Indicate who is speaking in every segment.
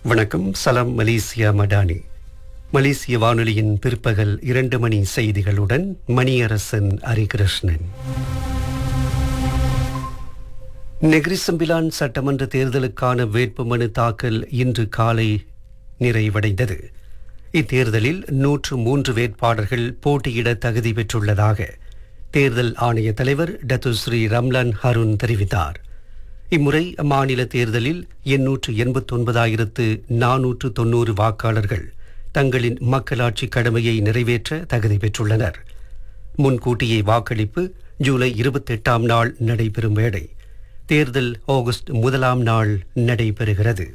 Speaker 1: வணக்கம் சலாம் மலேசியா மடானி மலேசிய வானொலியின் பிற்பகல் இரண்டு மணி செய்திகளுடன் மணியரசன் ஹரிகிருஷ்ணன் நெகிரிசம்பிலான் சட்டமன்ற தேர்தலுக்கான வேட்புமனு தாக்கல் இன்று காலை நிறைவடைந்தது இத்தேர்தலில் நூற்று மூன்று வேட்பாளர்கள் போட்டியிட தகுதி பெற்றுள்ளதாக தேர்தல் ஆணைய தலைவர் டத்துஸ்ரீ ரம்லான் ஹருண் தெரிவித்தார் இம்முறை மாநில தேர்தலில் எண்ணூற்று எண்பத்தொன்பதாயிரத்து நானூற்று தொன்னூறு வாக்காளர்கள் தங்களின் மக்களாட்சி கடமையை நிறைவேற்ற தகுதி பெற்றுள்ளனர் முன்கூட்டியே வாக்களிப்பு ஜூலை இருபத்தெட்டாம் நாள் நடைபெறும் வேளை தேர்தல் ஆகஸ்ட் முதலாம் நாள் நடைபெறுகிறது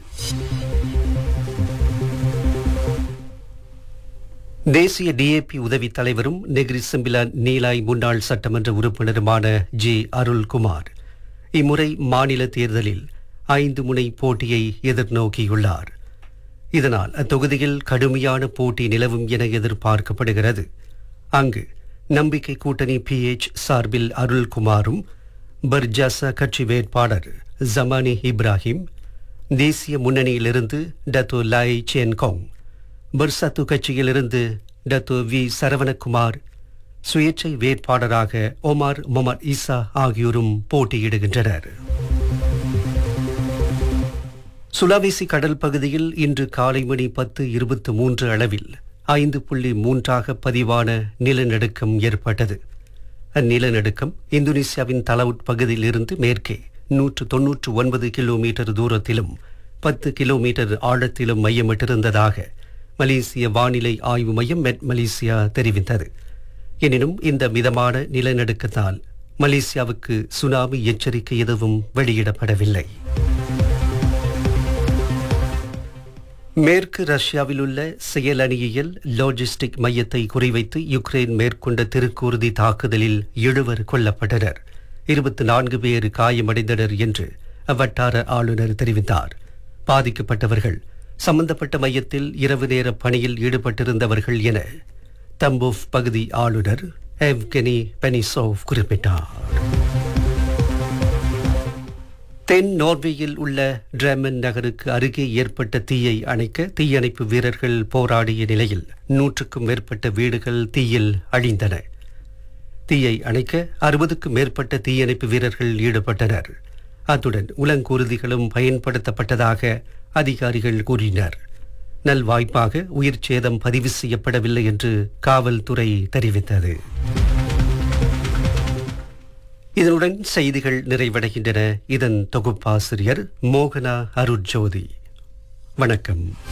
Speaker 1: தேசிய டிஏபி உதவித் தலைவரும் நெகிரி செம்பிலான் நீலாய் முன்னாள் சட்டமன்ற உறுப்பினருமான ஜே அருள்குமார் இம்முறை மாநில தேர்தலில் ஐந்து முனை போட்டியை எதிர்நோக்கியுள்ளார் இதனால் அத்தொகுதியில் கடுமையான போட்டி நிலவும் என எதிர்பார்க்கப்படுகிறது அங்கு நம்பிக்கை கூட்டணி பிஎச் சார்பில் அருள்குமாரும் பர்ஜாசா கட்சி வேட்பாளர் ஜமானி இப்ராஹிம் தேசிய முன்னணியிலிருந்து டத்தோ லாய் சேன்கோங் பர்சத்து கட்சியிலிருந்து டத்தோ வி சரவணகுமார் சுயேட்சை வேட்பாளராக ஒமார் மொமட் ஈசா ஆகியோரும் போட்டியிடுகின்றனர் சுலாவேசி கடல் பகுதியில் இன்று காலை மணி பத்து இருபத்து மூன்று அளவில் ஐந்து புள்ளி மூன்றாக பதிவான நிலநடுக்கம் ஏற்பட்டது அந்நிலநடுக்கம் இந்தோனேசியாவின் தலவுட் பகுதியில் இருந்து மேற்கே நூற்று தொன்னூற்று ஒன்பது கிலோமீட்டர் தூரத்திலும் பத்து கிலோமீட்டர் ஆழத்திலும் மையமிட்டிருந்ததாக மலேசிய வானிலை ஆய்வு மையம் மெட் மலேசியா தெரிவித்தது எனினும் இந்த மிதமான நிலநடுக்கத்தால் மலேசியாவுக்கு சுனாமி எச்சரிக்கை எதுவும் வெளியிடப்படவில்லை மேற்கு ரஷ்யாவில் உள்ள செயலணியியல் லாஜிஸ்டிக் மையத்தை குறிவைத்து யுக்ரைன் மேற்கொண்ட திருக்கூறுதி தாக்குதலில் எழுவர் கொல்லப்பட்டனர் இருபத்தி நான்கு பேர் காயமடைந்தனர் என்று அவ்வட்டார ஆளுநர் தெரிவித்தார் பாதிக்கப்பட்டவர்கள் சம்பந்தப்பட்ட மையத்தில் இரவு நேர பணியில் ஈடுபட்டிருந்தவர்கள் என தம்போவ் பகுதி ஆளுநர் எவ்கெனி பெனிசோவ் குறிப்பிட்டார் தென் நார்வேயில் உள்ள டிராமன் நகருக்கு அருகே ஏற்பட்ட தீயை அணைக்க தீயணைப்பு வீரர்கள் போராடிய நிலையில் நூற்றுக்கும் மேற்பட்ட வீடுகள் தீயில் அழிந்தன தீயை அணைக்க அறுபதுக்கும் மேற்பட்ட தீயணைப்பு வீரர்கள் ஈடுபட்டனர் அத்துடன் உலங்கூர்திகளும் பயன்படுத்தப்பட்டதாக அதிகாரிகள் கூறினர் நல்வாய்ப்பாக உயிர் சேதம் பதிவு செய்யப்படவில்லை என்று காவல்துறை தெரிவித்தது இதனுடன் செய்திகள் நிறைவடைகின்றன இதன் தொகுப்பாசிரியர் மோகனா அருட்ஜோதி வணக்கம்